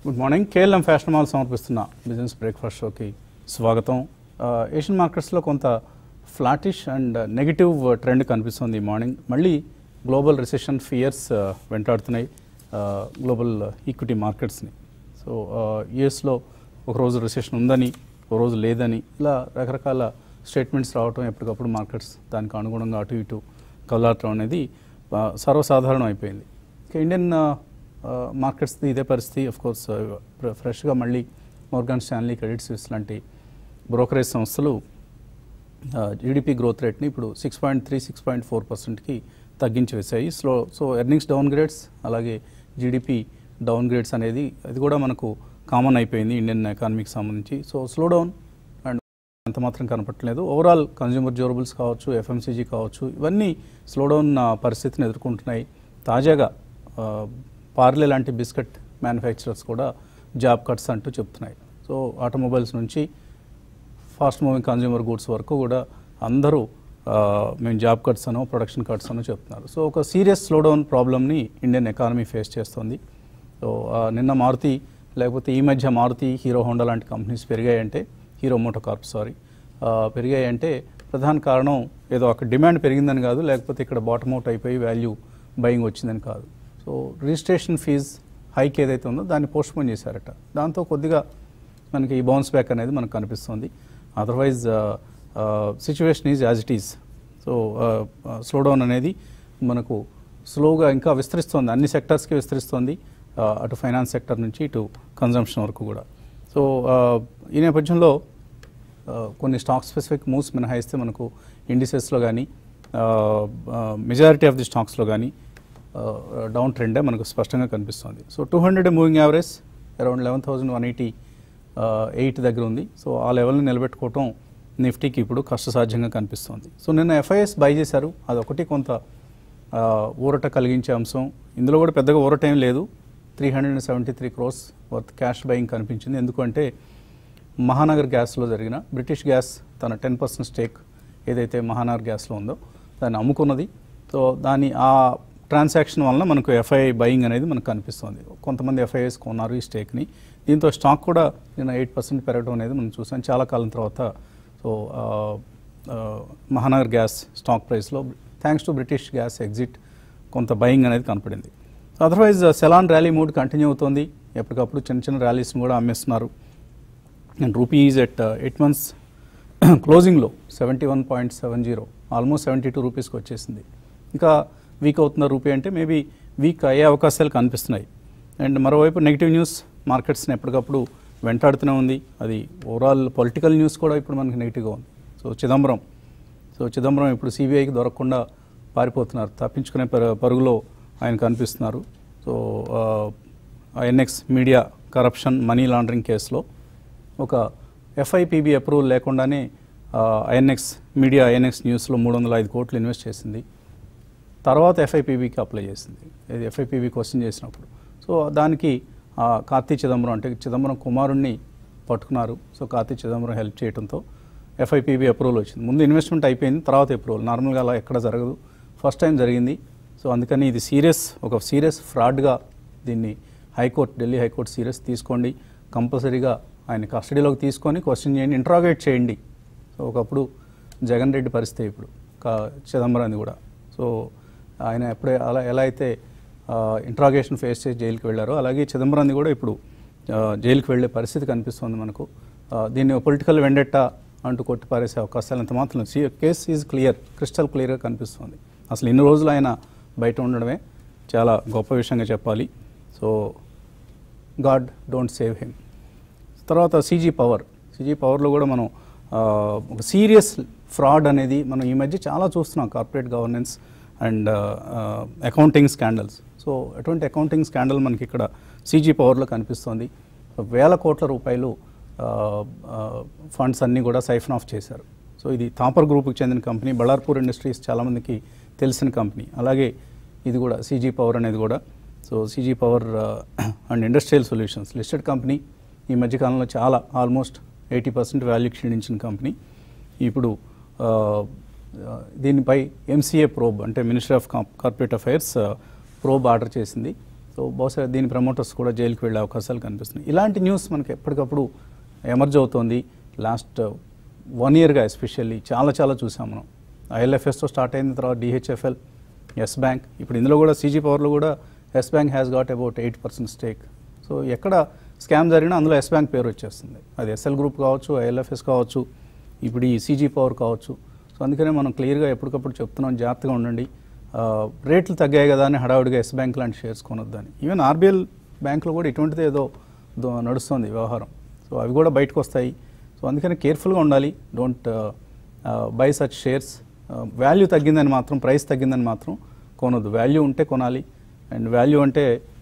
Good morning KLM fashion mall సమర్పిస్తున్న business breakfast షోకి స్వాగతం ఆ, ఏషియన్ మార్కెట్స్లో కొంత ఫ్లాటిష్ అండ్ నెగిటివ్ ట్రెండ్ కనిపిస్తుంది ఈ మార్నింగ్ మళ్ళీ గ్లోబల్ రిసెషన్ ఫియర్స్ వెంటాడుతున్నాయి ఆ, గ్లోబల్ ఈక్విటీ మార్కెట్స్ని సో యుఎస్లో ఒకరోజు రిసెషన్ ఉందని ఒక రోజు లేదని ఇలా రకరకాల స్టేట్మెంట్స్ రావటం ఎప్పటికప్పుడు మార్కెట్స్ దానికి అనుగుణంగా అటు ఇటు కదలటం అనేది ఆ, సర్వసాధారణం అయిపోయింది ఇక ఇండియన్ మార్కెట్స్ ఇదే పరిస్థితి అఫ్ కోర్స్ ఫ్రెష్గా మళ్ళీ మోర్గాన్ స్టాన్లీ క్రెడిట్ స్విస్ లాంటి బ్రోకరేజ్ సంస్థలు జీడిపి గ్రోత్ రేట్ని ఇప్పుడు six point three six point four పర్సెంట్కి తగ్గించి వేశాయి slow so earnings downgrades అలాగే జీడిపి డౌన్ గ్రేడ్స్ అనేది అది కూడా మనకు కామన్ అయిపోయింది ఇండియన్ ఎకానమీకి సంబంధించి సో స్లో డౌన్ అండ్ అంత మాత్రం కనపట్లేదు ఓవరాల్ కన్జ్యూమర్ డ్యూరబుల్స్ కావచ్చు ఎఫ్ఎంసీజీ కావచ్చు ఇవన్నీ స్లో డౌన్ పరిస్థితిని ఎదుర్కొంటున్నాయి తాజాగా ఆ, పార్లే లాంటి బిస్కెట్ మ్యానుఫ్యాక్చరర్స్ కూడా జాబ్ కట్స్ అంటూ చెప్తున్నాయి సో ఆటోమొబైల్స్ నుంచి ఫాస్ట్ మూవింగ్ కన్జ్యూమర్ గూడ్స్ వరకు కూడా అందరూ ఆ, మేము జాబ్ కట్స్ అనో ప్రొడక్షన్ కట్స్ అనో చెప్తున్నారు సో ఒక సీరియస్ స్లోడౌన్ ప్రాబ్లమ్ని ఇండియన్ ఎకానమీ ఫేస్ చేస్తుంది సో ఆ, నిన్న మారుతి లేకపోతే ఈ మధ్య మారుతి హీరో హోండా లాంటి కంపెనీస్ పెరిగాయంటే హీరో మోటో కార్ప్ సారీ పెరిగాయంటే ప్రధాన కారణం ఏదో అక్కడ డిమాండ్ పెరిగిందని కాదు లేకపోతే ఇక్కడ బాటమ్ అవుట్ అయిపోయి వాల్యూ బయింగ్ వచ్చిందని కాదు సో రిజిస్ట్రేషన్ ఫీజ్ హైక్ ఏదైతే ఉందో దాన్ని పోస్ట్పోన్ చేశారట దాంతో కొద్దిగా మనకి ఈ బౌన్స్ బ్యాక్ అనేది మనకు కనిపిస్తుంది otherwise situation is as it is so slowdown అనేది మనకు స్లోగా ఇంకా విస్తరిస్తుంది అన్ని సెక్టర్స్కి విస్తరిస్తుంది ఆ, అటు ఫైనాన్స్ సెక్టర్ నుంచి ఇటు కన్జంప్షన్ వరకు కూడా సో ఈ నేపథ్యంలో ఆ, కొన్ని స్టాక్ స్పెసిఫిక్ మూవ్స్ మినహాయిస్తే మనకు ఇండిసెస్లో కానీ మెజారిటీ ఆఫ్ ది స్టాక్స్లో కానీ డౌన్ ట్రెండే మనకు స్పష్టంగా కనిపిస్తుంది so two hundred moving average around eleven thousand one eighty eight దగ్గర ఉంది సో ఆ లెవెల్ని నిలబెట్టుకోవటం నిఫ్టీకి ఇప్పుడు కష్టసాధ్యంగా కనిపిస్తుంది సో నిన్న ఎఫ్ఐఎస్ బై చేశారు అదొకటి కొంత ఆ, ఊరట కలిగించే అంశం ఇందులో కూడా పెద్దగా ఊరట ఏం లేదు three hundred and seventy three crores worth cash buying కనిపించింది ఎందుకంటే మహానగర్ గ్యాస్లో జరిగిన బ్రిటిష్ గ్యాస్ తన టెన్ పర్సెంట్ స్టేక్ ఏదైతే మహానగర్ గ్యాస్లో ఉందో దాన్ని అమ్ముకున్నది సో దాని ఆ ట్రాన్సాక్షన్ వలన మనకు ఎఫ్ఐ బయింగ్ అనేది మనకు కనిపిస్తుంది కొంతమంది ఎఫ్ఐఎస్ కొన్నారు ఈ స్టేక్ని దీంతో స్టాక్ కూడా నిన్న ఎయిట్ పర్సెంట్ పెరగడం అనేది మనం చూసాం చాలా కాలం తర్వాత సో ఆ, ఆ, మహానగర్ గ్యాస్ స్టాక్ ప్రైస్లో thanks to British gas exit కొంత బయింగ్ అనేది కనపడింది otherwise sell on rally mood continue అవుతుంది ఎప్పటికప్పుడు చిన్న చిన్న ర్యాలీస్ని కూడా అమ్మేస్తున్నారు and rupee is at eight months క్లోజింగ్లో seventy one point seven zero almost seventy two రూపీస్కి వచ్చేసింది ఇంకా వీక్ అవుతున్న రూపీ అంటే మేబీ వీక్ అయ్యే అవకాశాలు కనిపిస్తున్నాయి అండ్ మరోవైపు నెగిటివ్ న్యూస్ మార్కెట్స్ని ఎప్పటికప్పుడు వెంటాడుతూనే ఉంది అది ఓవరాల్ పొలిటికల్ న్యూస్ కూడా ఇప్పుడు మనకి నెగిటివ్గా ఉంది సో చిదంబరం సో చిదంబరం ఇప్పుడు సిబిఐకి దొరకకుండా పారిపోతున్నారు తప్పించుకునే పరు పరుగులో ఆయన కనిపిస్తున్నారు so NX media corruption money laundering కేసులో ఒక ఎఫ్ఐపిబి అప్రూవల్ లేకుండానే ఐఎన్ఎక్స్ మీడియా ఐఎన్ఎక్స్ న్యూస్లో మూడు వందల ఐదు కోట్లు ఇన్వెస్ట్ చేసింది తర్వాత ఎఫ్ఐపిబికి అప్లై చేసింది ఇది ఎఫ్ఐపిబి క్వశ్చన్ చేసినప్పుడు సో దానికి ఆ, కార్తీ చిదంబరం అంటే చిదంబరం కుమారుణ్ణి పట్టుకున్నారు సో కార్తీ చిదంబరం హెల్ప్ చేయడంతో ఎఫ్ఐపిబి అప్రూవల్ వచ్చింది ముందు ఇన్వెస్ట్మెంట్ అయిపోయింది తర్వాత అప్రూవల్ నార్మల్గా అలా ఎక్కడ జరగదు ఫస్ట్ టైం జరిగింది సో అందుకని ఇది సీరియస్ ఒక సీరియస్ ఫ్రాడ్గా దీన్ని హైకోర్టు ఢిల్లీ హైకోర్టు సీరియస్ తీసుకోండి కంపల్సరీగా ఆయన కస్టడీలోకి తీసుకొని క్వశ్చన్ చేయండి ఇంట్రాగేట్ చేయండి సో ఒకప్పుడు జగన్ రెడ్డి పరిస్థితి ఇప్పుడు కా చిదంబరాన్ని కూడా సో ఆయన ఎప్పుడే అలా ఎలా అయితే ఇంట్రాగేషన్ ఫేస్ చేసి జైలుకి వెళ్ళారో అలాగే చిదంబరాన్ని కూడా ఇప్పుడు ఆ, జైలుకి వెళ్ళే పరిస్థితి కనిపిస్తుంది మనకు ఆ, దీన్ని పొలిటికల్ వెండెట్టా అంటూ కొట్టి పారేసే అవకాశాలు ఎంత మాత్రం కేస్ ఈజ్ క్లియర్ క్రిస్టల్ క్లియర్గా కనిపిస్తుంది అసలు ఇన్ని రోజులు ఆయన బయట ఉండడమే చాలా గొప్ప విషయంగా చెప్పాలి so God don't save him తర్వాత సీజీ పవర్ సీజీ పవర్లో కూడా మనం ఆ, ఒక సీరియస్ ఫ్రాడ్ అనేది మనం ఈ మధ్య చాలా చూస్తున్నాం corporate governance and accounting scandals so అటువంటి అకౌంటింగ్ స్కాండల్ మనకి ఇక్కడ సీజీ పవర్లో కనిపిస్తోంది వేల కోట్ల రూపాయలు ఫండ్స్ అన్నీ కూడా సైఫన్ ఆఫ్ చేశారు సో ఇది థాపర్ గ్రూప్కి చెందిన కంపెనీ బళ్ళార్పూర్ ఇండస్ట్రీస్ చాలామందికి తెలిసిన కంపెనీ అలాగే ఇది కూడా సీజీ పవర్ అనేది కూడా so CG power and industrial solutions listed company ఈ మధ్యకాలంలో చాలా ఆల్మోస్ట్ ఎయిటీ పర్సెంట్ వాల్యూ క్షీణించిన కంపెనీ ఇప్పుడు ఆ, ఆ, దీనిపై ఎంసీఏ ప్రోబ్ అంటే ministry of corporate affairs probe order చేసింది సో బహుశా దీని ప్రమోటర్స్ కూడా జైలుకి వెళ్ళే అవకాశాలు కనిపిస్తున్నాయి ఇలాంటి న్యూస్ మనకి ఎప్పటికప్పుడు ఎమర్జ్ అవుతోంది లాస్ట్ వన్ ఇయర్గా ఎస్పెషల్లీ చాలా చాలా చూసాం మనం ఐఎల్ఎఫ్ఎస్తో స్టార్ట్ అయిన తర్వాత డిహెచ్ఎఫ్ఎల్ ఎస్ బ్యాంక్ ఇప్పుడు ఇందులో కూడా సీజీ పవర్లో కూడా Yes bank has got about eight percent stake so ఎక్కడ స్కామ్ జరిగినా అందులో ఎస్ బ్యాంక్ పేరు వచ్చేస్తుంది అది ఎస్ఎల్ గ్రూప్ కావచ్చు ఐఎల్ఎఫ్ఎస్ కావచ్చు ఇప్పుడు ఈ సీజీ పవర్ కావచ్చు సో అందుకనే మనం క్లియర్గా ఎప్పటికప్పుడు చెప్తున్నాం జాగ్రత్తగా ఉండండి ఆ, రేట్లు తగ్గాయి కదా అని హడావుడిగా ఎస్ బ్యాంక్ లాంటి షేర్స్ కొనొద్దని ఈవెన్ ఆర్బీఎల్ బ్యాంకులో కూడా ఇటువంటిది ఏదో దో- నడుస్తుంది వ్యవహారం సో అవి కూడా బయటకు వస్తాయి సో అందుకని కేర్ఫుల్గా ఉండాలి don't buy such shares value తగ్గిందని మాత్రం ప్రైస్ తగ్గిందని మాత్రం కొనొద్దు వాల్యూ ఉంటే కొనాలి అండ్ వాల్యూ అంటే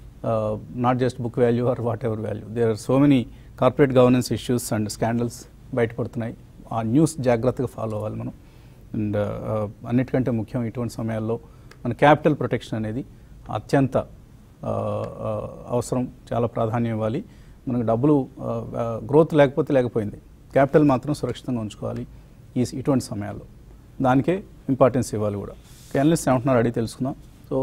not just book value or whatever value there are so many corporate governance issues and scandals బయటపడుతున్నాయి ఆ న్యూస్ జాగ్రత్తగా ఫాలో అవ్వాలి మనం అండ్ అన్నిటికంటే ముఖ్యం ఇటువంటి సమయాల్లో మన క్యాపిటల్ ప్రొటెక్షన్ అనేది అత్యంత ఆ, ఆ, అవసరం చాలా ప్రాధాన్యం ఇవ్వాలి మనకు డబ్బులు గ్రోత్ లేకపోతే లేకపోయింది క్యాపిటల్ మాత్రం సురక్షితంగా ఉంచుకోవాలి ఈ ఇటువంటి సమయాల్లో దానికే ఇంపార్టెన్స్ ఇవ్వాలి కూడా అనలిస్ట్ ఏమంటున్నారు అడిగి తెలుసుకుందాం సో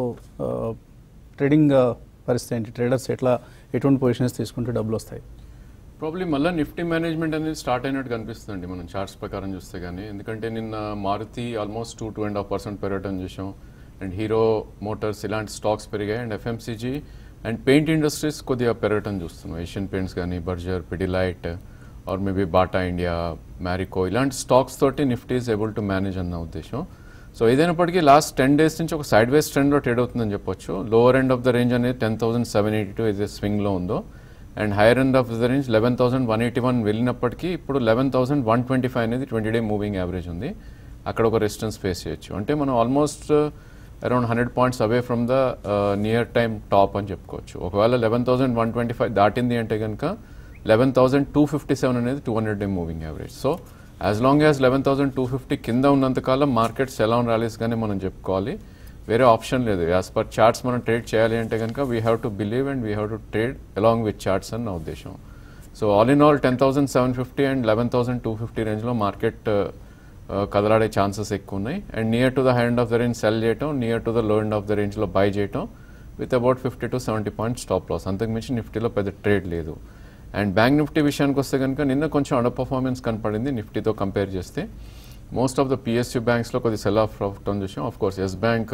ట్రేడింగ్ పరిస్థితి ఏంటి ట్రేడర్స్ ఎట్లా ఎటువంటి పొజిషన్స్ తీసుకుంటే డబ్బులు వస్తాయి ప్రాబ్లీ మళ్ళీ నిఫ్టీ మేనేజ్మెంట్ అనేది స్టార్ట్ అయినట్టు కనిపిస్తుంది మనం చార్ట్స్ ప్రకారం చూస్తే కానీ ఎందుకంటే నిన్న Maruti almost two two and half percent పెరగటం చూసాం అండ్ హీరో మోటార్స్ ఇలాంటి స్టాక్స్ పెరిగాయి and FMCG and paint industries కొద్దిగా పెరగటం చూస్తున్నాం ఏషియన్ పెయింట్స్ కానీ Berger Pidilite or maybe Bata India Marico ఇలాంటి స్టాక్స్ తోటి Nifty is able to manage అన్న ఉద్దేశం సో ఏదైనప్పటికీ లాస్ట్ టెన్ డేస్ నుంచి ఒక సైడ్ వేస్ ట్రెండ్లో ట్రేడ్ అవుతుందని చెప్పొచ్చు lower end of the range అనేది ten thousand seven eighty two ఏదైతే స్వింగ్లో ఉందో and higher end of the range eleven thousand one eighty one వెళ్ళినప్పటికీ ఇప్పుడు eleven thousand one twenty five అనేది ట్వంటీ డే మూవింగ్ యావరేజ్ ఉంది అక్కడ ఒక రెసిస్టెన్స్ ఫేస్ చేయొచ్చు అంటే మనం almost around hundred points away from the near time top అని చెప్పుకోవచ్చు ఒకవేళ eleven thousand one twenty five దాటింది అంటే కనుక eleven thousand two fifty seven అనేది two hundred day moving average so as long as eleven thousand two fifty కింద ఉన్నంతకాలం markets ఎలా ర్యాలీస్ కానీ మనం చెప్పుకోవాలి వేరే ఆప్షన్ లేదు యాజ్ పర్ చార్ట్స్ మనం ట్రేడ్ చేయాలి అంటే కనుక we have to believe and we have to trade along with charts అని నా ఉద్దేశం so all in all ten thousand seven fifty and eleven thousand two fifty రేంజ్లో మార్కెట్ కదలాడే ఛాన్సెస్ ఎక్కువ ఉన్నాయి and near to the hand of the range sell చేయటం near to the low end of the రేంజ్లో buy చేయటం with about fifty to seventy points stop loss అంతకుమించి నిఫ్టీలో పెద్ద ట్రేడ్ లేదు అండ్ బ్యాంక్ నిఫ్టీ విషయానికి వస్తే కనుక నిన్న కొంచెం అండర్ పర్ఫార్మెన్స్ కనపడింది నిఫ్టీతో కంపేర్ చేస్తే మోస్ట్ ఆఫ్ ద పిఎస్యూ బ్యాంక్స్లో కొద్ది సెల్ ఆఫ్ అవటం చూసాం of course Yes bank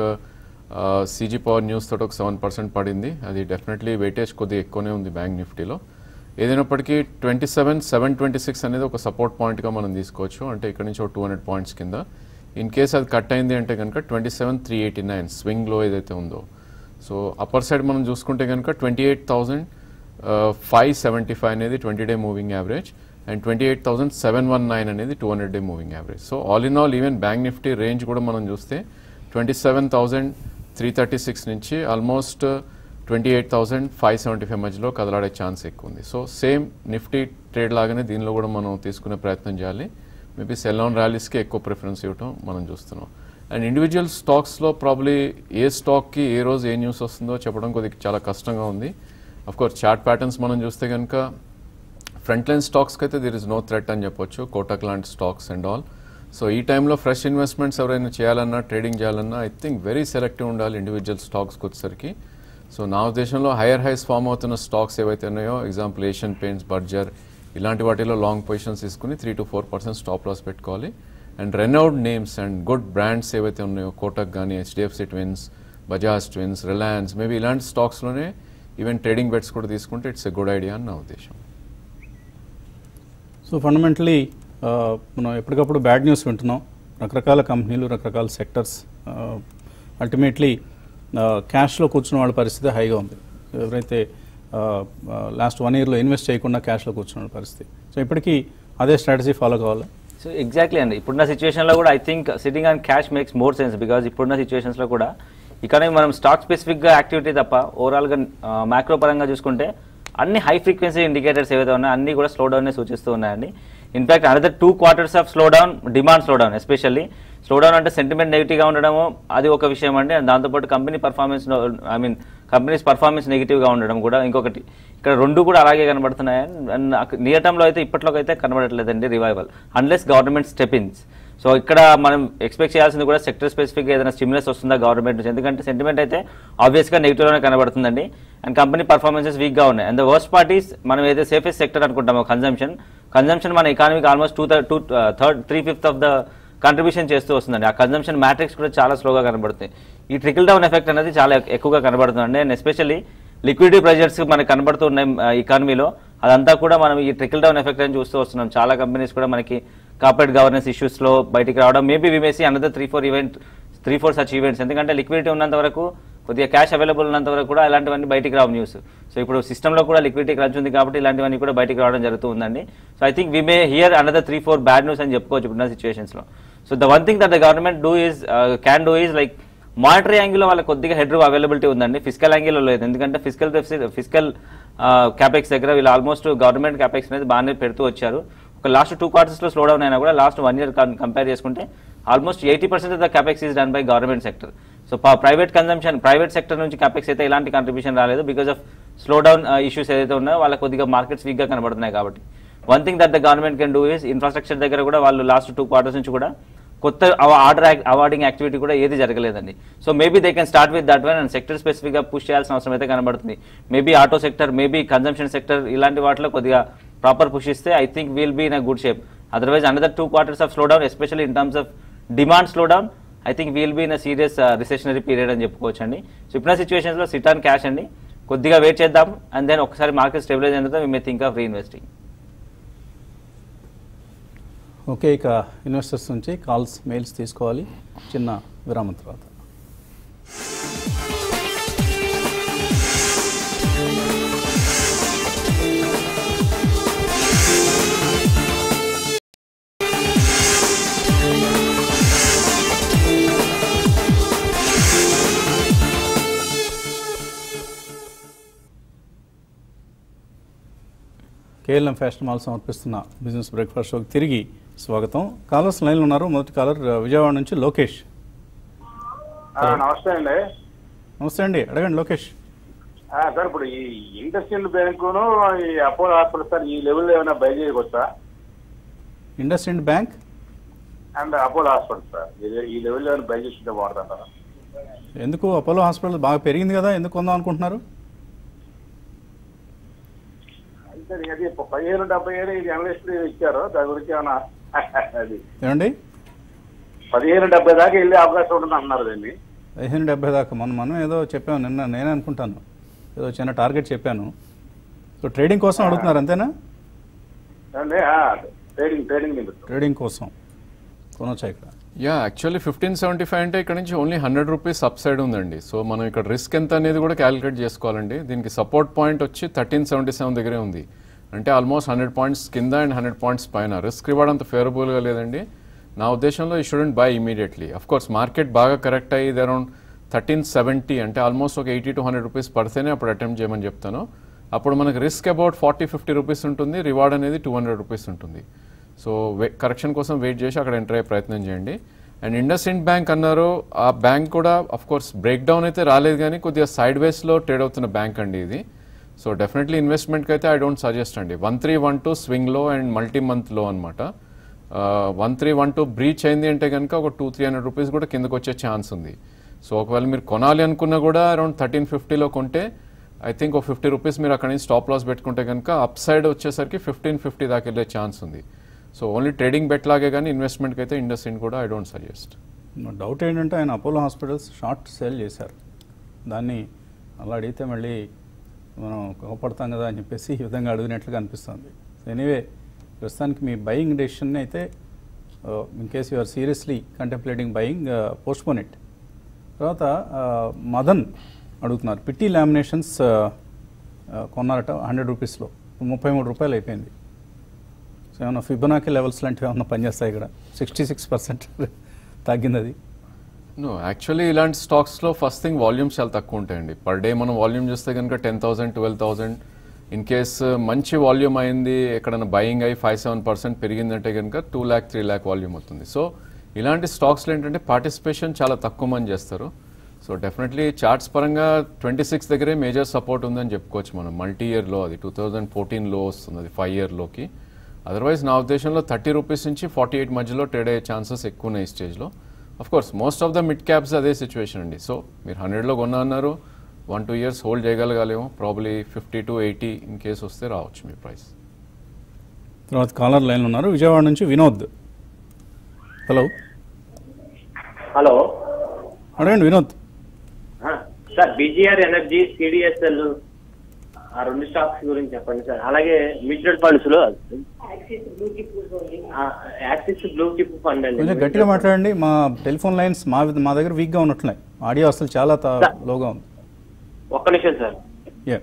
CG power news తోటి ఒక సెవెన్ పర్సెంట్ పడింది అది డెఫినెట్లీ వెయిటేజ్ కొద్దిగా ఎక్కువనే ఉంది బ్యాంక్ నిఫ్టీలో ఏదైనప్పటికీ twenty seven seven twenty six అనేది ఒక సపోర్ట్ పాయింట్గా మనం తీసుకోవచ్చు అంటే ఇక్కడ నుంచి ఒక టూ హండ్రెడ్ పాయింట్స్ కింద ఇన్ కేస్ అది కట్ అయింది అంటే కనుక twenty seven three eighty nine స్వింగ్లో ఏదైతే ఉందో సో అప్పర్ సైడ్ మనం చూసుకుంటే కనుక twenty eight thousand five seventy five అనేది twenty day moving average and twenty eight thousand seven one nine అనేది two hundred day moving average so all in all even bank Nifty range కూడా మనం చూస్తే twenty seven thousand three thirty six నుంచి almost twenty eight thousand five seventy five మధ్యలో కదలాడే chance ఎక్కువ ఉంది so same Nifty trade లాగానే దీనిలో కూడా మనం తీసుకునే ప్రయత్నం చేయాలి మేబీ సెల్ ఆన్ ర్యాలీస్కి ఎక్కువ ప్రిఫరెన్స్ ఇవ్వటం మనం చూస్తున్నాం అండ్ ఇండివిజువల్ స్టాక్స్లో ప్రాబ్లీ ఏ స్టాక్కి ఏ రోజు ఏ న్యూస్ వస్తుందో చెప్పడం కొద్దిగా చాలా కష్టంగా ఉంది కోర్స్ చార్ట్ ప్యాటర్న్స్ మనం చూస్తే కనుక ఫ్రంట్ లైన్ స్టాక్స్కి అయితే దిర్ ఇస్ నో థ్రెట్ అని చెప్పొచ్చు కోటక్ లాంటి స్టాక్స్ అండ్ ఆల్ సో ఈ టైంలో ఫ్రెష్ ఇన్వెస్ట్మెంట్స్ ఎవరైనా చేయాలన్నా ట్రేడింగ్ చేయాలన్నా ఐ థింక్ వెరీ సెలెక్టివ్ ఉండాలి ఇండివిజువల్ స్టాక్స్కి వచ్చేసరికి సో నా ఉద్దేశంలో హైయర్ హైస్ ఫామ్ అవుతున్న స్టాక్స్ ఏవైతే ఉన్నాయో ఎగ్జాంపుల్ ఏషియన్ పెయింట్స్ బర్జర్ ఇలాంటి వాటిలో లాంగ్ పొజిషన్స్ తీసుకుని three to four percent stop loss పెట్టుకోవాలి and renowned names and good brands ఏవైతే ఉన్నాయో కోటక్ కానీ HDFC twins Bajaj twins Reliance maybe ఇలాంటి స్టాక్స్లోనే ఈవెన్ ట్రేడింగ్ బెట్స్ కూడా తీసుకుంటే ఇట్స్ ఎ గుడ్ ఐడియా అని నా ఉద్దేశం సో ఫండమెంటలీ మనం ఎప్పటికప్పుడు బ్యాడ్ న్యూస్ వింటున్నాం రకరకాల కంపెనీలు రకరకాల సెక్టర్స్ అల్టిమేట్లీ క్యాష్లో కూర్చున్న వాళ్ళ పరిస్థితి హైగా ఉంది ఎవరైతే లాస్ట్ వన్ ఇయర్లో ఇన్వెస్ట్ చేయకుండా క్యాష్లో కూర్చున్న వాళ్ళ పరిస్థితి సో ఇప్పటికీ అదే స్ట్రాటజీ ఫాలో కావాలా సో ఎగ్జాక్ట్లీ అండి ఇప్పుడున్న సిచ్యువేషన్లో కూడా I think sitting on cash makes more sense because ఇప్పుడున్న సిచ్యువేషన్స్లో కూడా ఇక్కడ మనం స్టాక్ స్పెసిఫిక్గా యాక్టివిటీ తప్ప ఓవరాల్గా మ్యాక్రో పరంగా చూసుకుంటే అన్ని హై ఫ్రీక్వెన్సీ ఇండికేటర్స్ ఏవైతే ఉన్నాయో అన్ని కూడా స్లో డౌన్ సూచిస్తూ ఉన్నాయండి in fact another two quarters of slow down demand slow down especially slow down అంటే సెంటిమెంట్ నెగిటివ్గా ఉండడము అది ఒక విషయం అండి And దాంతోపాటు company performance I mean companies performance నెగిటివ్గా ఉండడం కూడా ఇంకొకటి ఇక్కడ రెండు కూడా అలాగే కనబడుతున్నాయి అండ్ నియర్ టర్మ్లో అయితే ఇప్పట్లోకి అయితే కనబడట్లేదండి revival unless government step in so ఇక్కడ మనం ఎక్స్పెక్ట్ చేయాల్సింది కూడా సెక్టర్ స్పెసిఫిక్ ఏదైనా స్టిమ్యులస్ వస్తుందా గవర్నమెంట్ నుంచి ఎందుకంటే సెంటిమెంట్ అయితే ఆబ్వియస్గా నెగిటివ్లోనే కనబడుతుందండి అండ్ కంపెనీ పర్ఫార్మెన్సెస్ వీక్గా ఉన్నాయి అండ్ ద వర్స్ట్ పార్టీస్ మనం ఏదైతే సేఫెస్ట్ సెక్టర్ అనుకుంటామో కన్జంప్షన్ కన్జంప్షన్ మన ఎకానమీకి almost two two third three fifth of the contribution చేస్తూ వస్తుందండి ఆ కన్జంప్షన్ మ్యాట్రిక్స్ కూడా చాలా స్లోగా కనబడుతుంది ఈ ట్రికల్ డౌన్ ఎఫెక్ట్ అనేది చాలా ఎక్- ఎక్కువగా కనబడుతుందండి అండ్ ఎస్పెషల్లీ లిక్విడిటీ ప్రెజర్స్ మనకి కనబడుతున్నాయి ఎకానమీలో అదంతా కూడా మనం ఈ ట్రికల్ డౌన్ ఎఫెక్ట్ అని చూస్తూ వస్తున్నాం చాలా కంపెనీస్ కూడా మనకి కార్పొరేట్ గవర్నెన్స్ ఇష్యూస్లో బయటికి రావడం maybe we may see another three four event three four such events ఎందుకంటే లిక్విడిటీ ఉన్నంత వరకు కొద్దిగా క్యాష్ అవైలబుల్ ఉన్నంత వరకు కూడా ఇలాంటివన్నీ బయటికి రావు న్యూస్ సో ఇప్పుడు సిస్టంలో కూడా లిక్విడిటీ క్రంచ్ ఉంది కాబట్టి ఇలాంటివన్నీ కూడా బయటికి రావడం జరుగుతూ ఉందండి so I think we may hear another three four bad news అని చెప్పుకోవచ్చు ఇప్పుడున్న సిచ్యువేషన్స్లో so the one thing that the government do is can do is like monetary యాంగిల్లో వాళ్ళకి కొద్దిగా హెడ్ రూమ్ అవైలబిలిటీ ఉందండి ఫిజికల్ యాంగిల్లో లేదు ఎందుకంటే ఫిజికల్ ఫిజికల్ క్యాపెక్స్ దగ్గర వీళ్ళు ఆల్మోస్ట్ గవర్నమెంట్ క్యాపెక్స్ అనేది బాగానే పెడుతూ వచ్చారు ఒక లాస్ట్ టూ క్వార్టర్స్లో స్లో డౌన్ అయినా కూడా లాస్ట్ వన్ ఇయర్ కంపేర్ చేసుకుంటే almost eighty percent of the capex is done by government sector so private consumption private sector నుంచి క్యాపెక్స్ అయితే ఎలాంటి కంట్రిబ్యూషన్ రాలేదు because of slow down issues ఏదైతే ఉన్నాయో వాళ్ళకి కొద్దిగా మార్కెట్స్ వీక్గా కనబడుతున్నాయి కాబట్టి one thing that the government can do is infrastructure దగ్గర కూడా వాళ్ళు లాస్ట్ టూ క్వార్టర్స్ నుంచి కూడా కొత్త ఆర్డర్ అవార్డింగ్ యాక్టివిటీ కూడా ఏది జరగలేదండి so maybe they can start with that one and sector స్పెసిఫిక్గా పుష్ చేయాల్సిన అవసరం అయితే కనబడుతుంది maybe auto sector maybe consumption sector ఇలాంటి వాటిలో కొద్దిగా ప్రాపర్ పుష్ ఇస్తే I think will be in a good shape otherwise another two quarters of slow down especially in terms of demand slow down I think we'll be in a serious recessionary period అని చెప్పుకోవచ్చు అండి so ఇప్పుడున్న సిచ్యువేషన్స్లో SIT on cash అండి కొద్దిగా wait చేద్దాం and then ఒకసారి market stabilize అయిన తర్వాత may think of reinvesting okay ఇక ఇన్వెస్టర్స్ నుంచి కాల్స్ మెయిల్స్ తీసుకోవాలి చిన్న విరామం తర్వాత కేఎల్ఎం ఫ్యాషన్ మాల్ సమర్పిస్తున్న బిజినెస్ బ్రేక్ఫాస్ట్ షోకి తిరిగి స్వాగతం కాలర్స్ లైన్లో ఉన్నారు మొదటి కాలర్ ఆ, విజయవాడ నుంచి లోకేష్ ఆ, నమస్తే అండి నమస్తే అండి అడగండి లోకేష్ ఆ, సార్ ఇప్పుడు ఈ ఇండస్ట్రియల్ బ్యాంకును ఈ అపోలో హాస్పిటల్ సార్ ఈ లెవెల్ ఏమైనా బై చేయవచ్చా IndusInd bank and Apollo hospital sir ఈ- ఈ లెవెల్ ఏమైనా బై చేసుకుంటే బాగుంటుందా ఎందుకు అపోలో హాస్పిటల్ బాగా పెరిగింది కదా ఎందుకు కొందాం అనుకుంటున్నారు అయితే అది పదిహేను డెబ్బై ఏడు ఇది అనలిస్ట్ ఇచ్చారు దాని గురించి ఏమైనా అది ఏమండి పదిహేను డెబ్బై దాకా వెళ్ళే అవకాశం ఉంటుంది అంటున్నారు దాన్ని పదిహేను డెబ్బై దాకా మనం మనం ఏదో చెప్పాము నిన్న నేనే అనుకుంటాను ఏదో చిన్న టార్గెట్ చెప్పాను సో ట్రేడింగ్ కోసం అడుగుతున్నారు అంతేనా ఏమండి? ఆ, ట్రేడింగ్ ట్రేడింగ్ నిమిత్తం ట్రేడింగ్ కోసం కొనొచ్చా ఇక్కడ yeah actually fifteen seventy five అంటే ఇక్కడ నుంచి only hundred rupees up side ఉందండి సో మనం ఇక్కడ రిస్క్ ఎంత అనేది కూడా క్యాలిక్యులేట్ చేసుకోవాలండి దీనికి సపోర్ట్ పాయింట్ వచ్చి థర్టీన్ సెవెంటీ సెవెన్ దగ్గరే ఉంది అంటే ఆల్మోస్ట్ హండ్రెడ్ పాయింట్స్ కింద అండ్ హండ్రెడ్ పాయింట్స్ పైన రిస్క్ రివార్డ్ అంత ఫేవరబుల్గా లేదండి నా ఉద్దేశంలో ఈ student buy immediately of course market బాగా కరెక్ట్ అయ్యి అరౌండ్ థర్టీన్ సెవెంటీ అంటే ఆల్మోస్ట్ ఒక ఎయిటీ టు హండ్రెడ్ రూపీస్ పడితేనే అప్పుడు అటెంప్ట్ చేయమని చెప్తాను అప్పుడు మనకి risk about forty fifty rupees ఉంటుంది రివార్డ్ అనేది టూ హండ్రెడ్ రూపీస్ ఉంటుంది సో కరెక్షన్ కోసం వెయిట్ చేసి అక్కడ ఎంటర్ అయ్యే ప్రయత్నం చేయండి అండ్ ఇండస్ ఇండ్ బ్యాంక్ అన్నారు ఆ బ్యాంక్ కూడా అఫ్ కోర్స్ బ్రేక్ డౌన్ అయితే రాలేదు కానీ కొద్దిగా సైడ్ వేస్లో ట్రేడ్ అవుతున్న బ్యాంక్ అండి ఇది సో డెఫినెట్లీ ఇన్వెస్ట్మెంట్కి అయితే ఐ డోంట్ సజెస్ట్ అండి one three one two swing లో అండ్ మల్టీ మంత్ లో అనమాట one three one two breach అయింది అంటే కనుక ఒక టూ త్రీ హండ్రెడ్ రూపీస్ కూడా కిందకు వచ్చే ఛాన్స్ ఉంది సో ఒకవేళ మీరు కొనాలి అనుకున్నా కూడా అరౌండ్ థర్టీన్ ఫిఫ్టీలో కొంటే ఐ థింక్ ఒక ఫిఫ్టీ రూపీస్ మీరు అక్కడ నుంచి స్టాప్ లాస్ పెట్టుకుంటే కనుక అప్ సైడ్ వచ్చేసరికి ఫిఫ్టీన్ ఫిఫ్టీ దాకా వెళ్ళే ఛాన్స్ ఉంది సో ఓన్లీ ట్రేడింగ్ బెట్ లాగే కానీ ఇన్వెస్ట్మెంట్కి అయితే ఇండస్ ఇండ్ కూడా ఐ డోంట్ సజెస్ట్ నా డౌట్ ఏంటంటే ఆయన అపోలో హాస్పిటల్స్ షార్ట్ సేల్ చేశారు దాన్ని అలా అడిగితే మళ్ళీ మనం కోపడతాం కదా అని చెప్పేసి ఈ విధంగా అడిగినట్లుగా అనిపిస్తుంది సో ఎనీవే ప్రస్తుతానికి మీ బయింగ్ డెసిషన్ అయితే in case you're seriously contemplating buying postpone it తర్వాత ఆ, మదన్ అడుగుతున్నారు పిట్టి లామినేషన్స్ కొన్నారట హండ్రెడ్ రూపీస్లో ముప్పై మూడు రూపాయలు అయిపోయింది సో ఏమన్నా ఫిబొనాకి లెవెల్స్ లాంటివి ఏమన్నా పనిచేస్తాయి ఇక్కడ సిక్స్టీ సిక్స్ పర్సెంట్ తగ్గింది అది నో యాక్చువల్లీ ఇలాంటి స్టాక్స్లో ఫస్ట్ థింగ్ వాల్యూమ్స్ చాలా తక్కువ ఉంటాయండి పర్ డే మనం వాల్యూమ్ చూస్తే కనుక ten thousand twelve thousand in case మంచి వాల్యూమ్ అయింది ఎక్కడైనా బయింగ్ అయ్యి ఫైవ్ సెవెన్ పర్సెంట్ పెరిగిందంటే కనుక two lakh three lakh volume అవుతుంది సో ఇలాంటి స్టాక్స్లో ఏంటంటే పార్టిసిపేషన్ చాలా తక్కువ మంది చేస్తారు సో డెఫినెట్లీ చార్ట్స్ పరంగా ట్వంటీ సిక్స్ దగ్గరే మేజర్ సపోర్ట్ ఉందని చెప్పుకోవచ్చు మనం మల్టీ ఇయర్ లో అది టూ థౌజండ్ ఫోర్టీన్ లో వస్తుంది అది ఫైవ్ ఇయర్ లోకి అదర్వైజ్ నా ఉద్దేశంలో థర్టీ రూపీస్ నుంచి ఫార్టీ ఎయిట్ మధ్యలో ట్రేడ్ అయ్యే ఛాన్సెస్ ఎక్కువ ఉన్నాయి ఈ స్టేజ్లో of course most of the mid caps అదే సిచ్యువేషన్ అండి సో మీరు హండ్రెడ్లో కొన్నా అన్నారు వన్ టూ ఇయర్స్ హోల్డ్ చేయగలగాలేమో probably fifty to eighty in case వస్తే రావచ్చు మీ ప్రైస్ తర్వాత కాలర్ లైన్లో ఉన్నారు విజయవాడ నుంచి వినోద్ హలో హలో అడగండి వినోద్ ఆ, సార్ బీజీఆర్ ఎనర్జీ సిడిఎస్ఎల్ ఆ రెండు స్టాక్స్ గురించి చెప్పండి సార్ అలాగే మ్యూచువల్ ఫండ్స్ లో ఆ, యాక్సిస్ బ్లూ చిప్ ఫండ్ అండి కొంచెం గట్టిగా మాట్లాడండి మా టెలిఫోన్ లైన్స్ మా మా దగ్గర వీక్గా ఉన్నట్లున్నాయి ఆడియో అసలు చాలా త- లోగా ఉంది ఒక్క నిమిషం sir yeah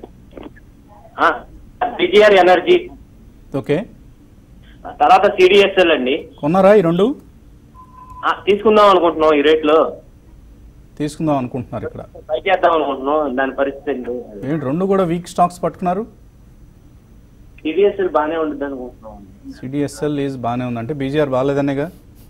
BGR energy okay తర్వాత సిడిఎస్ఎల్ అండి కొన్నారా ఈ రెండు ఆ, తీసుకుందాం అనుకుంటున్నాం ఈ రేట్ లో తీసుకుందాం అనుకుంటున్నారు ఇక్కడ ట్రై చేద్దాం అనుకుంటున్నాం దాని పరిస్థితి ఏంటి ఏంటి రెండు కూడా వీక్ స్టాక్స్ పట్టుకున్నారు సిడిఎస్ఎల్ బాగానే ఉంటుంది అనుకుంటున్నాం సిడిఎస్ఎల్ ఈజ్ బాగానే ఉంది అంటే బీజీఆర్ బాగాలేదనేగా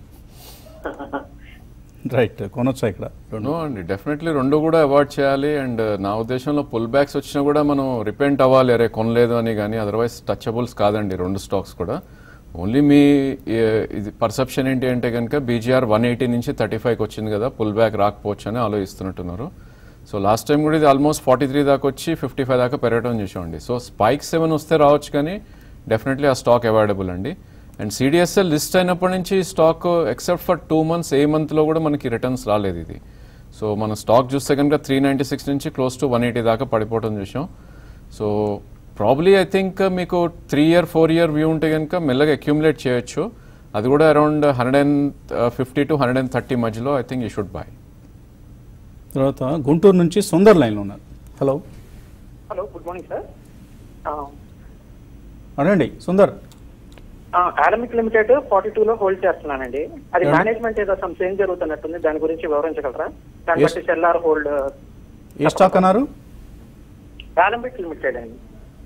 రైట్ కొనొచ్చా ఇక్కడ రెండు నో అండి డెఫినెట్లీ రెండు కూడా అవాయిడ్ చేయాలి అండ్ నా ఉద్దేశంలో పుల్ బ్యాక్స్ వచ్చినా కూడా మనం రిపెంట్ అవ్వాలి అరే కొనలేదు అని కానీ అదర్వైజ్ టచబుల్స్ కాదండి రెండు స్టాక్స్ కూడా ఓన్లీ మీ ఏ- ఇది పర్సెప్షన్ ఏంటి అంటే కనుక బీజీఆర్ వన్ ఎయిటీ నుంచి థర్టీ ఫైవ్కి వచ్చింది కదా పుల్ బ్యాక్ రాకపోవచ్చు అని ఆలోచిస్తున్నట్టున్నారు సో లాస్ట్ టైం కూడా ఇది ఆల్మోస్ట్ ఫార్టీ త్రీ దాకా వచ్చి ఫిఫ్టీ ఫైవ్ దాకా పెరగడం చూసామండి సో స్పైక్ సెవెన్ వస్తే రావచ్చు కానీ డెఫినెట్లీ ఆ స్టాక్ అవైలబుల్ అండి అండ్ సిడిఎస్ఎల్ లిస్ట్ అయినప్పటి నుంచి stock except for two months ఏ మంత్లో కూడా మనకి రిటర్న్స్ రాలేదు ఇది సో మన స్టాక్ చూస్తే కనుక త్రీ నైంటీ సిక్స్ నుంచి క్లోజ్ టు వన్ ఎయిటీ దాకా పడిపోవడం చూసాం సో ప్రాబ్లీ ఐ థింక్ మీకు three year four year view ఉంటే కనుక మెల్లగా అక్యూములేట్ చేయొచ్చు అది కూడా around hundred and fifty to hundred and thirty మధ్యలో I think you should buy తర్వాత గుంటూరు నుంచి సుందర్ లైన్లో ఉన్నారు hello hello good morning sir అడండి Sundar academic limited forty two లో హోల్డ్ చేస్తున్నానండి అది ఏమండి? మేనేజ్మెంట్ ఏదో సమ్ చేంజ్ జరుగుతున్నట్టుంది దాని గురించి వివరించగలరా దాన్ని Yes. బట్టి సెల్లార్ హోల్డ్ ఏ స్టాక్ అన్నారు అకాడమిక్ లిమిటెడ్ అండి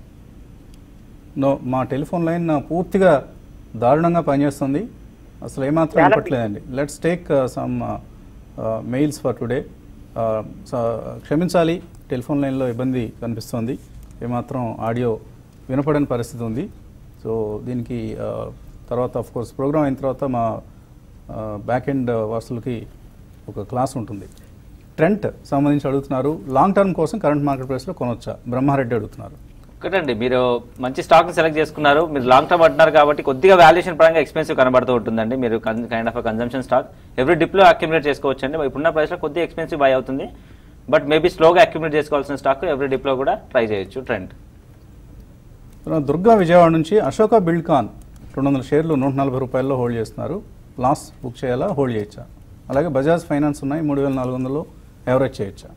నో మా టెలిఫోన్ లైన్ పూర్తిగా దారుణంగా పనిచేస్తుంది అసలు ఏమాత్రం చాలా ఇవ్వట్లేదండి let's take some mails for today క్షమించాలి టెలిఫోన్ లైన్లో ఇబ్బంది కనిపిస్తోంది ఏమాత్రం ఆడియో వినపడని పరిస్థితి ఉంది సో దీనికి uh, తర్వాత ఆఫ్ కోర్స్ ప్రోగ్రామ్ అయిన తర్వాత మా బ్యాక్ ఎండ్ వాసులకి ఒక క్లాస్ ఉంటుంది ట్రెంట్ సంబంధించి అడుగుతున్నారు లాంగ్ టర్మ్ కోసం కరెంట్ మార్కెట్ ప్రైస్లో కొనొచ్చా బ్రహ్మారెడ్డి అడుగుతున్నారు ఒకటండి మీరు మంచి స్టాక్ని సెలెక్ట్ చేసుకున్నారు మీరు లాంగ్ టర్మ్ అంటున్నారు కాబట్టి కొద్దిగా వాల్యుయేషన్ పరంగా ఎక్స్పెన్సివ్ కనబడుతూ ఉంటుందండి మీరు kind of consumption stock every డిప్లో అక్యుములేట్ చేసుకోవచ్చు అండి ఇప్పుడున్న ప్రైస్లో కొద్దిగా ఎక్స్పెన్సివ్ బై అవుతుంది బట్ మేబీ స్లోగా అక్యుములేట్ చేసుకోవాల్సిన స్టాక్ ఎవ్రీ డిప్లో కూడా ట్రై చేయొచ్చు ట్రెండ్ తర్వాత దుర్గా విజయవాడ నుంచి అశోక బిల్డ్కాన్ రెండు వందల షేర్లు నూట నలభై రూపాయల్లో హోల్డ్ చేస్తున్నారు లాస్ బుక్ చేయాలా హోల్డ్ చేయొచ్చా అలాగే బజాజ్ ఫైనాన్స్ ఉన్నాయి మూడు వేల నాలుగు వందలు యావరేజ్ చేయొచ్చా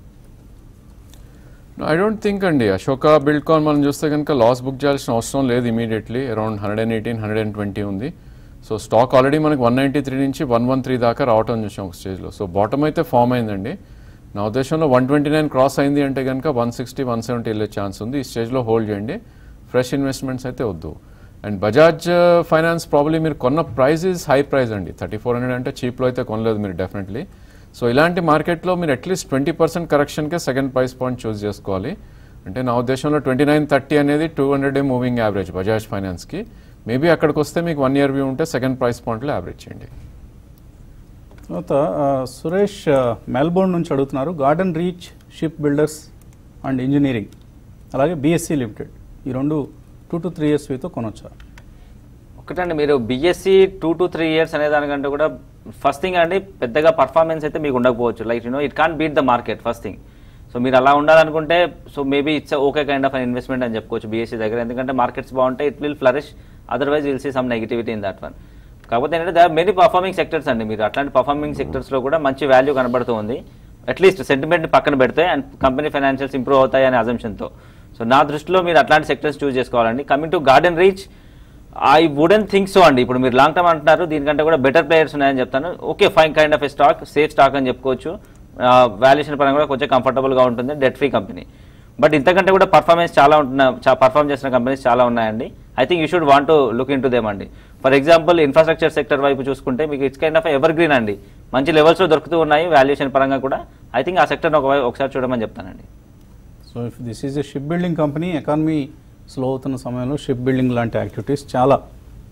ఐ డోంట్ థింక్ అండి అశోక బిల్డ్కాన్ మనం చూస్తే కనుక లాస్ బుక్ చేయాల్సిన అవసరం లేదు immediately around hundred and eighteen hundred and twenty ఉంది సో స్టాక్ ఆల్రెడీ మనకి వన్ నైంటీ త్రీ నుంచి వన్ వన్ త్రీ దాకా రావటం చూసాం ఒక స్టేజ్లో సో బాటమ్ అయితే ఫామ్ అయిందండి నా ఉద్దేశంలో వన్ ట్వంటీ నైన్ క్రాస్ అయింది అంటే కనుక వన్ సిక్స్టీ వన్ సెవెంటీ వెళ్ళే ఛాన్స్ ఉంది ఈ స్టేజ్లో హోల్డ్ చేయండి ఫ్రెష్ ఇన్వెస్ట్మెంట్స్ అయితే వద్దు అండ్ బజాజ్ ఫైనాన్స్ ప్రాబ్లీ మీరు కొన్న ప్రైస్ ఇస్ హై ప్రైస్ అండి థర్టీ ఫోర్ హండ్రెడ్ అంటే చీప్లో అయితే కొనలేదు మీరు డెఫినెట్లీ సో ఇలాంటి మార్కెట్లో మీరు అట్లీస్ట్ ట్వంటీ పర్సెంట్ కరెక్షన్కే సెకండ్ ప్రైస్ పాయింట్ చూస్ చేసుకోవాలి అంటే నా ఉద్దేశంలో ట్వంటీ నైన్ థర్టీ అనేది two hundred day moving average Bajaj ఫైనాన్స్కి మేబీ అక్కడికి వస్తే మీకు వన్ ఇయర్ వ్యూ ఉంటే సెకండ్ ప్రైస్ పాయింట్లో యావరేజ్ చేయండి తర్వాత ఆ, సురేష్ ఆ, మెల్బోర్న్ నుంచి అడుగుతున్నారు Garden Reach shipbuilders and engineering అలాగే బిఎస్సి లిమిటెడ్ ఈ రెండు టూ టు త్రీ ఇయర్స్ వీతో కొనొచ్చా ఒకటండి మీరు B S C two to three years అనే దానికంటే కూడా ఫస్ట్ థింగ్ అండి పెద్దగా పర్ఫార్మెన్స్ అయితే మీకు ఉండకపోవచ్చు like you know it can beat the market first thing so మీరు అలా ఉండాలనుకుంటే so maybe it's okay kind of investment అని చెప్పుకోవచ్చు బీఎస్సీ దగ్గర ఎందుకంటే మార్కెట్స్ బాగుంటే it will flourish otherwise will see some negativity in that one కాకపోతే ఏంటంటే దా మెనీ పర్ఫార్మింగ్ సెక్టర్స్ అండి మీరు అట్లాంటి పర్ఫార్మింగ్ సెక్టర్స్లో కూడా మంచి వాల్యూ కనబడుతూ ఉంది అట్లీస్ట్ సెంటిమెంట్ పక్కన పెడితే అండ్ కంపెనీ ఫైనాన్షియల్స్ ఇంప్రూవ్ అవుతాయి అనే అజంప్షన్తో సో నా దృష్టిలో మీరు అట్లాంటి సెక్టర్స్ చూస్ చేసుకోవాలండి coming to Garden Reach I wouldn't think so అండి ఇప్పుడు మీరు లాంగ్ టర్మ్ అంటున్నారు దీనికంటే కూడా బెటర్ ప్లేయర్స్ ఉన్నాయని చెప్తాను okay fine kind of stock safe stock అని చెప్పుకోవచ్చు వాల్యుయేషన్ పరంగా కూడా కొంచెం కంఫర్టబుల్గా ఉంటుంది డెట్ ఫ్రీ కంపెనీ బట్ ఇంతకంటే కూడా పర్ఫార్మెన్స్ చాలా ఉంటున్న పర్ఫార్మ్ చేసిన కంపెనీస్ చాలా ఉన్నాయండి I think you should want to look into them అండి ఫర్ ఎగ్జాంపుల్ ఇన్ఫ్రాస్ట్రక్చర్ సెక్టర్ వైపు చూసుకుంటే మీకు it's kind of evergreen అండి మంచి లెవెల్స్లో దొరుకుతూ ఉన్నాయి వాల్యుయేషన్ పరంగా కూడా ఐ థింక్ ఆ సెక్టర్ని ఒక ఒకసారి చూడమని చెప్తానండి so if this is a shipbuilding company economy slow అవుతున్న సమయంలో షిప్ బిల్డింగ్ లాంటి యాక్టివిటీస్ చాలా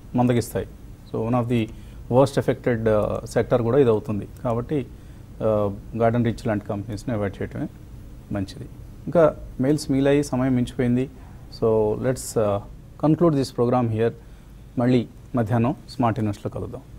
మందగిస్తాయి so one of the worst affected sector కూడా ఇది అవుతుంది కాబట్టి గార్డెన్ రిచ్ లాంటి కంపెనీస్ని అవాయిడ్ చేయటమే మంచిది ఇంకా మెయిల్స్ మీలయ్యి సమయం మించిపోయింది so let's conclude this program here మళ్ళీ మధ్యాహ్నం స్మార్ట్ ఇన్వెస్ట్లో కలుద్దాం